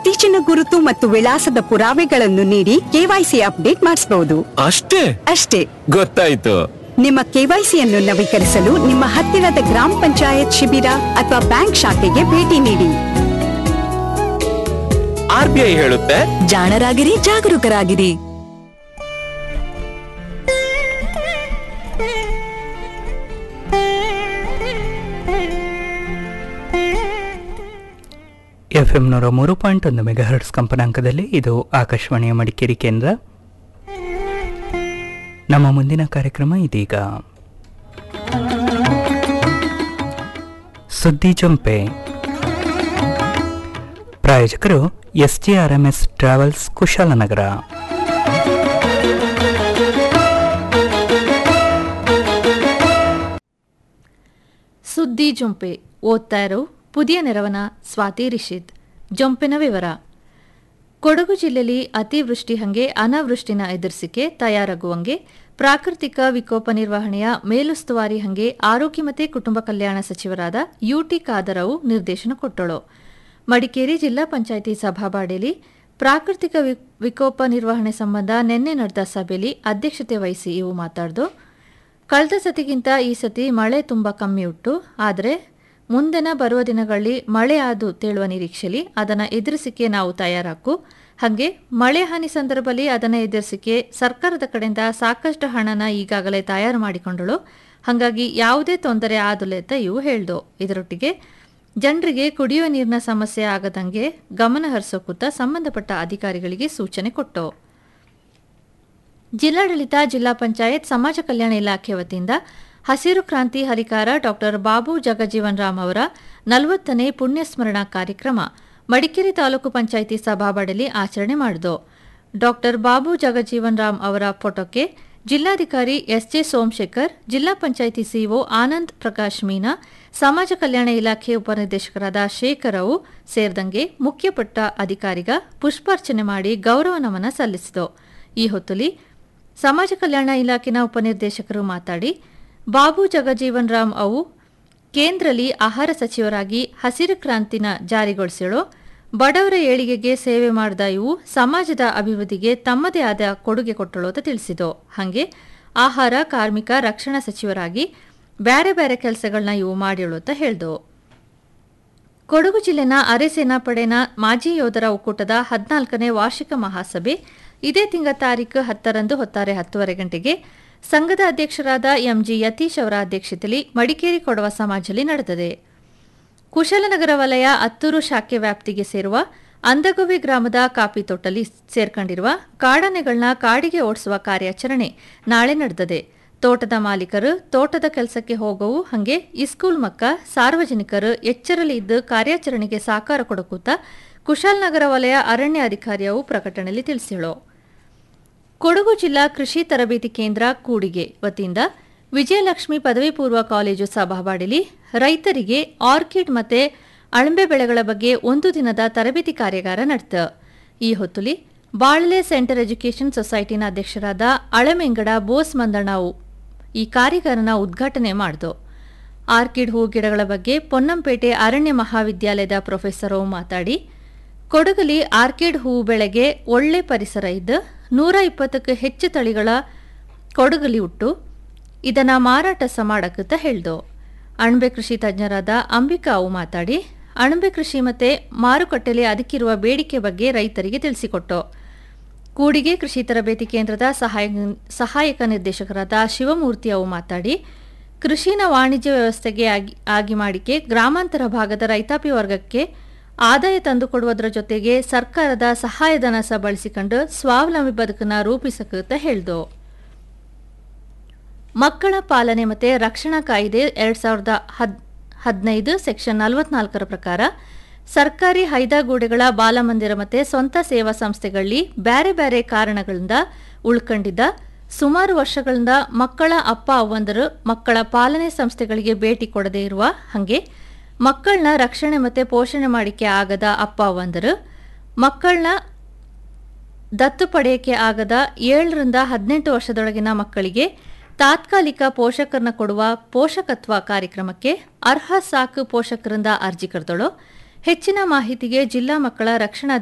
ಇತ್ತೀಚಿನ ಗುರುತು ಮತ್ತು ವಿಳಾಸದ ಪುರಾವೆಗಳನ್ನು ನೀಡಿ ಕೆವೈಸಿ ಅಪ್ಡೇಟ್ ಮಾಡಿಸಬಹುದು ಅಷ್ಟೇ ಅಷ್ಟೇ ಗೊತ್ತಾಯ್ತು ನಿಮ್ಮ ಕೆವೈಸಿಯನ್ನು ನವೀಕರಿಸಲು ನಿಮ್ಮ ಹತ್ತಿರದ ಗ್ರಾಮ ಪಂಚಾಯತ್ ಶಿಬಿರ ಅಥವಾ ಬ್ಯಾಂಕ್ ಶಾಖೆಗೆ ಭೇಟಿ ನೀಡಿ ಆರ್ ಬಿ ಐ ಹೇಳುತ್ತೆ ಜಾಣರಾಗಿರಿ ಜಾಗರೂಕರಾಗಿರಿ ಎಫ್ ಎಂ ನೂರ ಮೂರು ಪಾಯಿಂಟ್ ಒಂದು ಮೆಗಾಹರ್ಟ್ಸ್ ಕಂಪನಾಂಕದಲ್ಲಿ ಇದು ಆಕಾಶವಾಣಿಯ ಮಡಿಕೇರಿ ಕೇಂದ್ರ ನಮ್ಮ ಮುಂದಿನ ಕಾರ್ಯಕ್ರಮ ಇದೀಗ ಸುದ್ದಿ ಜಂಪೆ ಪ್ರಾಯೋಜಕರು S G R M S travels Kushalnagar ಸುದ್ದಿ ಜೊಂಪೆ ಓದ್ತಾ ಇರೋ ಪುದಿಯ ನೆರವನ ಸ್ವಾತಿ ರಿಷಿತ್ ಜೊಂಪಿನ ವಿವರ ಕೊಡಗು ಜಿಲ್ಲೆಯಲ್ಲಿ ಅತಿವೃಷ್ಟಿ ಹಂಗೆ ಅನಾವೃಷ್ಟಿನ ಎದುರಿಸಿಕೆ ತಯಾರಾಗುವಂಗೆ ಪ್ರಾಕೃತಿಕ ವಿಕೋಪ ನಿರ್ವಹಣೆಯ ಮೇಲುಸ್ತುವಾರಿ ಹಂಗೆ ಆರೋಗ್ಯ ಮತ್ತು ಕುಟುಂಬ ಕಲ್ಯಾಣ ಸಚಿವರಾದ ಯುಟಿ ಖಾದರವು ನಿರ್ದೇಶನ ಕೊಟ್ಟಳು ಮಡಿಕೇರಿ ಜಿಲ್ಲಾ ಪಂಚಾಯಿತಿ ಸಭಾಬಾಡಿಯಲ್ಲಿ ಪ್ರಾಕೃತಿಕ ವಿ- ವಿಕೋಪ ನಿರ್ವಹಣೆ ಸಂಬಂಧ ನಿನ್ನೆ ನಡೆದ ಸಭೆಯಲ್ಲಿ ಅಧ್ಯಕ್ಷತೆ ವಹಿಸಿ ಇವು ಮಾತಾಡ್ದು ಕಳೆದ ಸತಿಗಿಂತ ಈ ಸತಿ ಮಳೆ ತುಂಬ ಕಮ್ಮಿ ಉಂಟು ಆದರೆ ಮುಂದಿನ ಬರುವ ದಿನಗಳಲ್ಲಿ ಮಳೆ ಆದು ತೇಳುವ ನಿರೀಕ್ಷೆಯಲ್ಲಿ ಅದನ್ನು ಎದುರಿಸಿಕೆ ನಾವು ತಯಾರಾಕು ಹಾಗೆ ಮಳೆ ಹಾನಿ ಸಂದರ್ಭದಲ್ಲಿ ಅದನ್ನು ಎದುರಿಸಿಕೆ ಸರ್ಕಾರದ ಕಡೆಯಿಂದ ಸಾಕಷ್ಟು ಹಣನ ಈಗಾಗಲೇ ತಯಾರು ಮಾಡಿಕೊಂಡಳು ಹಾಗಾಗಿ ಯಾವುದೇ ತೊಂದರೆ ಆದುಲೆ ಅಂತ ಇವು ಹೇಳ್ದು ಇದರೊಟ್ಟಿಗೆ ಜನರಿಗೆ ಕುಡಿಯುವ ನೀರಿನ ಸಮಸ್ಯೆ ಆಗದಂಗೆ ಗಮನ ಹರಿಸೋಕುತ್ತ ಸಂಬಂಧಪಟ್ಟ ಅಧಿಕಾರಿಗಳಿಗೆ ಸೂಚನೆ ಕೊಟ್ಟು ಜಿಲ್ಲಾಡಳಿತ ಜಿಲ್ಲಾ ಪಂಚಾಯತ್ ಸಮಾಜ ಕಲ್ಯಾಣ ಇಲಾಖೆ ವತಿಯಿಂದ ಹಸಿರು ಕ್ರಾಂತಿ ಹರಿಕಾರ ಡಾಕ್ಟರ್ ಬಾಬು ಜಗಜೀವನ್ ರಾಮ್ ಅವರ ನಲವತ್ತನೇ ಪುಣ್ಯಸ್ಮರಣ ಕಾರ್ಯಕ್ರಮ ಮಡಿಕೇರಿ ತಾಲೂಕು ಪಂಚಾಯಿತಿ ಸಭಾಬಡಲಿ ಆಚರಣೆ ಮಾಡಿತು ಡಾಕ್ಟರ್ ಬಾಬು ಜಗಜೀವನ್ ರಾಮ್ ಅವರ ಫೋಟೋಕ್ಕೆ ಜಿಲ್ಲಾಧಿಕಾರಿ ಎಸ್ಜೆ ಸೋಮಶೇಖರ್ ಜಿಲ್ಲಾ ಪಂಚಾಯಿತಿ ಸಿಒ ಆನಂದ್ ಪ್ರಕಾಶ್ ಮೀನಾ ಸಮಾಜ ಕಲ್ಯಾಣ ಇಲಾಖೆ ಉಪನಿರ್ದೇಶಕರಾದ ಶೇಖರ್ ಅವು ಸೇರಿದಂಗೆ ಮುಖ್ಯಪಟ್ಟ ಅಧಿಕಾರಿಗ ಪುಷ್ಪಾರ್ಚನೆ ಮಾಡಿ ಗೌರವ ನಮನ ಸಲ್ಲಿಸಿತು ಈ ಹೊತ್ತಲ್ಲಿ ಸಮಾಜ ಕಲ್ಯಾಣ ಇಲಾಖೆನ ಉಪನಿರ್ದೇಶಕರು ಮಾತಾಡಿ ಬಾಬು ಜಗಜೀವನ್ ರಾಮ್ ಅವು ಕೇಂದ್ರದಲ್ಲಿ ಆಹಾರ ಸಚಿವರಾಗಿ ಹಸಿರು ಕ್ರಾಂತಿನ ಜಾರಿಗೊಳಿಸಿಳು ಬಡವರ ಏಳಿಗೆಗೆ ಸೇವೆ ಮಾಡಿದ ಇವು ಸಮಾಜದ ಅಭಿವೃದ್ಧಿಗೆ ತಮ್ಮದೇ ಆದ ಕೊಡುಗೆ ಕೊಟ್ಟಳು ಅಂತ ತಿಳಿಸಿತು ಹಾಗೆ ಆಹಾರ ಕಾರ್ಮಿಕ ರಕ್ಷಣಾ ಸಚಿವರಾಗಿ ಬೇರೆ ಬೇರೆ ಕೆಲಸಗಳನ್ನ ಇವು ಮಾಡಿಳು ಅಂತ ಹೇಳ್ದು ಕೊಡಗು ಜಿಲ್ಲೆನ ಅರೆಸೇನಾ ಪಡೆನ ಮಾಜಿ ಯೋಧರ ಒಕ್ಕೂಟದ ಹದಿನಾಲ್ಕನೇ ವಾರ್ಷಿಕ ಮಹಾಸಭೆ ಇದೇ ತಿಂಗಳ ತಾರೀಕು ಹತ್ತರಂದು ಹೊತ್ತಾರೆ ಹತ್ತುವರೆ ಗಂಟೆಗೆ ಸಂಘದ ಅಧ್ಯಕ್ಷರಾದ ಎಂಜಿ ಯತೀಶ್ ಅವರ ಅಧ್ಯಕ್ಷತೆಯಲ್ಲಿ ಮಡಿಕೇರಿ ಕೊಡವ ಸಮಾಜದಲ್ಲಿ ನಡೆದಿದೆ ಕುಶಲನಗರ ವಲಯ ಅತ್ತೂರು ಶಾಖೆ ವ್ಯಾಪ್ತಿಗೆ ಸೇರುವ ಅಂದಗುವೆ ಗ್ರಾಮದ ಕಾಪಿ ತೋಟಲ್ಲಿ ಸೇರ್ಕೊಂಡಿರುವ ಕಾಡಾನೆಗಳನ್ನ ಕಾಡಿಗೆ ಓಡಿಸುವ ಕಾರ್ಯಾಚರಣೆ ನಾಳೆ ನಡೆದಿದೆ ತೋಟದ ಮಾಲೀಕರು ತೋಟದ ಕೆಲಸಕ್ಕೆ ಹೋಗುವು ಹಾಗೆ ಇಸ್ಕೂಲ್ ಮಕ್ಕ ಸಾರ್ವಜನಿಕರು ಎಚ್ಚರಲಿ ಇದ್ದು ಕಾರ್ಯಾಚರಣೆಗೆ ಸಹಕಾರ ಕೊಡಕೂತ ಕುಶಾಲನಗರ ವಲಯ ಅರಣ್ಯ ಅಧಿಕಾರಿಯವು ಪ್ರಕಟಣೆಯಲ್ಲಿ ತಿಳಿಸಿಳು ಕೊಡಗು ಜಿಲ್ಲಾ ಕೃಷಿ ತರಬೇತಿ ಕೇಂದ್ರ ಕೂಡಿಗೆ ವತಿಯಿಂದ ವಿಜಯಲಕ್ಷ್ಮಿ ಪದವಿ ಪೂರ್ವ ಕಾಲೇಜು ಸಭಾವಾಡಿಲಿ ರೈತರಿಗೆ ಆರ್ಕಿಡ್ ಮತ್ತೆ ಅಣಬೆ ಬೆಳೆಗಳ ಬಗ್ಗೆ ಒಂದು ದಿನದ ತರಬೇತಿ ಕಾರ್ಯಾಗಾರ ನಡೆತ ಈ ಹೊತ್ತುಲಿ ಬಾಳಲೆ ಸೆಂಟರ್ ಎಜುಕೇಷನ್ ಸೊಸೈಟಿನ ಅಧ್ಯಕ್ಷರಾದ ಅಳಮೆಂಗಡ ಬೋಸ್ ಮಂದಣ್ಣವು ಈ ಕಾರ್ಯಾಗಾರನ ಉದ್ಘಾಟನೆ ಮಾಡಿದು ಆರ್ಕಿಡ್ ಹೂ ಗಿಡಗಳ ಬಗ್ಗೆ ಪೊನ್ನಂಪೇಟೆ ಅರಣ್ಯ ಮಹಾವಿದ್ಯಾಲಯದ ಪ್ರೊಫೆಸರ್ ಮಾತಾಡಿ ಕೊಡಗಲಿ ಆರ್ಕಿಡ್ ಹೂ ಬೆಳೆಗೆ ಒಳ್ಳೆ ಪರಿಸರ ಇದ್ದು ನೂರ ಇಪ್ಪತ್ತಕ್ಕೆ ಹೆಚ್ಚು ತಳಿಗಳ ಕೊಡಗಲಿ ಉಟ್ಟು ಇದನ್ನ ಮಾರಾಟ ಸಹ ಮಾಡಕ್ಕಂತ ಹೇಳ್ದು ಅಣಬೆ ಕೃಷಿ ತಜ್ಞರಾದ ಅಂಬಿಕಾ ಅವು ಮಾತಾಡಿ ಅಣಬೆ ಕೃಷಿ ಮತ್ತೆ ಮಾರುಕಟ್ಟೆಯಲ್ಲಿ ಅದಕ್ಕಿರುವ ಬೇಡಿಕೆ ಬಗ್ಗೆ ರೈತರಿಗೆ ತಿಳಿಸಿಕೊಟ್ಟು ಕೂಡಿಗೆ ಕೃಷಿ ತರಬೇತಿ ಕೇಂದ್ರದ ಸಹಾಯ ಸಹಾಯಕ ನಿರ್ದೇಶಕರಾದ ಶಿವಮೂರ್ತಿ ಅವು ಮಾತಾಡಿ ಕೃಷಿನ ವಾಣಿಜ್ಯ ವ್ಯವಸ್ಥೆಗೆ ಆಗಿ ಆಗಿ ಮಾಡಿಕೆ ಗ್ರಾಮಾಂತರ ಭಾಗದ ರೈತಾಪಿ ವರ್ಗಕ್ಕೆ ಆದಾಯ ತಂದುಕೊಡುವುದರ ಜೊತೆಗೆ ಸರ್ಕಾರದ ಸಹಾಯಧನ ಸಹ ಬಳಸಿಕೊಂಡು ಸ್ವಾವಲಂಬಿ ಬದುಕನ್ನ ರೂಪಿಸಕಂತ ಹೇಳ್ದು ಮಕ್ಕಳ ಪಾಲನೆ ಮತ್ತು ರಕ್ಷಣಾ ಕಾಯ್ದೆ ಎರಡ್ ಸಾವಿರದ ಹದ್ ಹದಿನೈದು ಸೆಕ್ಷನ್ ನಲವತ್ನಾಲ್ಕರ ಪ್ರಕಾರ ಸರ್ಕಾರಿ ಹೈದಾಗೂಡೆಗಳ ಬಾಲಮಂದಿರ ಮತ್ತು ಸ್ವಂತ ಸೇವಾ ಸಂಸ್ಥೆಗಳಲ್ಲಿ ಬೇರೆ ಬೇರೆ ಕಾರಣಗಳಿಂದ ಉಳ್ಕೊಂಡಿದ್ದ ಸುಮಾರು ವರ್ಷಗಳಿಂದ ಮಕ್ಕಳ ಅಪ್ಪ ಅವ್ವಂದರು ಮಕ್ಕಳ ಪಾಲನೆ ಸಂಸ್ಥೆಗಳಿಗೆ ಭೇಟಿ ಕೊಡದೇ ಇರುವ ಹಾಗೆ ಮಕ್ಕಳನ್ನ ರಕ್ಷಣೆ ಮತ್ತು ಪೋಷಣೆ ಮಾಡಿಕೆ ಆಗದ ಅಪ್ಪ ಅವ್ವಂದರು ಮಕ್ಕಳನ್ನ ದತ್ತು ಪಡೆಯಕ್ಕೆ ಆಗದ ಏಳರಿಂದ ಹದಿನೆಂಟು ವರ್ಷದೊಳಗಿನ ಮಕ್ಕಳಿಗೆ ತಾತ್ಕಾಲಿಕ ಪೋಷಕರನ್ನ ಕೊಡುವ ಪೋಷಕತ್ವ ಕಾರ್ಯಕ್ರಮಕ್ಕೆ ಅರ್ಹ ಸಾಕು ಪೋಷಕರಿಂದ ಅರ್ಜಿ ಕರೆದಳು ಹೆಚ್ಚಿನ ಮಾಹಿತಿಗೆ ಜಿಲ್ಲಾ ಮಕ್ಕಳ ರಕ್ಷಣಾ